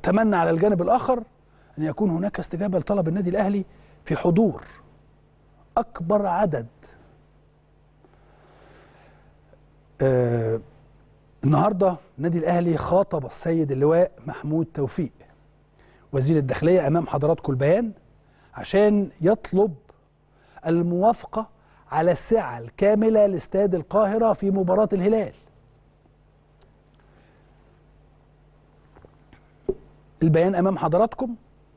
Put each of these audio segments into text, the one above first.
اتمنى على الجانب الاخر ان يكون هناك استجابه لطلب النادي الاهلي في حضور اكبر عدد آه النهارده النادي الاهلي خاطب السيد اللواء محمود توفيق وزير الداخليه امام حضراتكم البيان عشان يطلب الموافقه على السعه الكامله لاستاد القاهره في مباراه الهلال البيان امام حضراتكم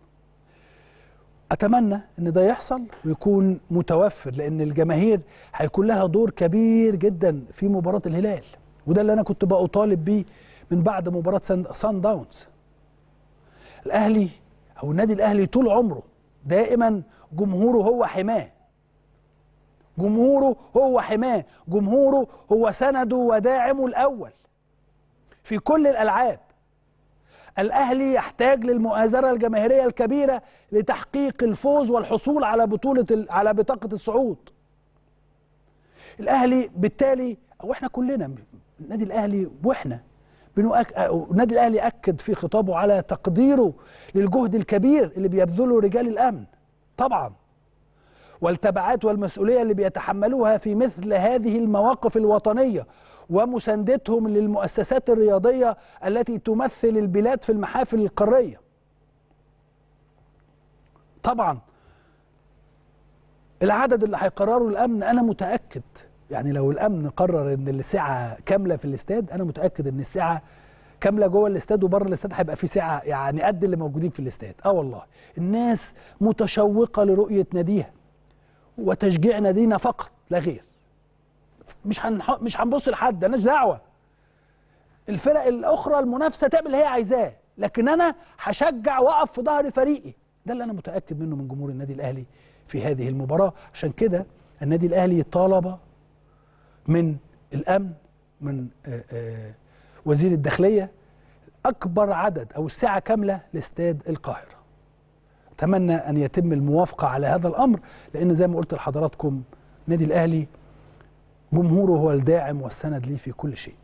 اتمنى ان ده يحصل ويكون متوفر لان الجماهير هيكون لها دور كبير جدا في مباراه الهلال وده اللي انا كنت بقى اطالب بيه من بعد مباراه سان داونز الاهلي او النادي الاهلي طول عمره دائما جمهوره هو حماه جمهوره هو حماه جمهوره هو سنده وداعمه الاول في كل الالعاب الاهلي يحتاج للمؤازره الجماهيريه الكبيره لتحقيق الفوز والحصول على بطوله على بطاقه الصعود الاهلي بالتالي او احنا كلنا النادي الاهلي واحنا بنؤك... النادي الاهلي اكد في خطابه على تقديره للجهد الكبير اللي بيبذله رجال الامن طبعا والتبعات والمسؤوليه اللي بيتحملوها في مثل هذه المواقف الوطنيه ومساندتهم للمؤسسات الرياضيه التي تمثل البلاد في المحافل القاريه. طبعا العدد اللي هيقرره الامن انا متاكد يعني لو الامن قرر ان السعه كامله في الاستاد انا متاكد ان السعه كامله جوه الاستاد وبره الاستاد هيبقى في سعه يعني قد اللي موجودين في الاستاد اه والله الناس متشوقه لرؤيه ناديها وتشجيع نادينا فقط لا غير مش هنح... مش هنبص لحد مالناش دعوه الفرق الاخرى المنافسه تعمل اللي هي عايزاه لكن انا هشجع واقف في ظهر فريقي ده اللي انا متاكد منه من جمهور النادي الاهلي في هذه المباراه عشان كده النادي الاهلي طالب من الامن من آآ آآ وزير الداخليه اكبر عدد او الساعه كامله لاستاد القاهره اتمنى ان يتم الموافقه على هذا الامر لان زي ما قلت لحضراتكم النادي الاهلي جمهوره هو الداعم والسند ليه في كل شيء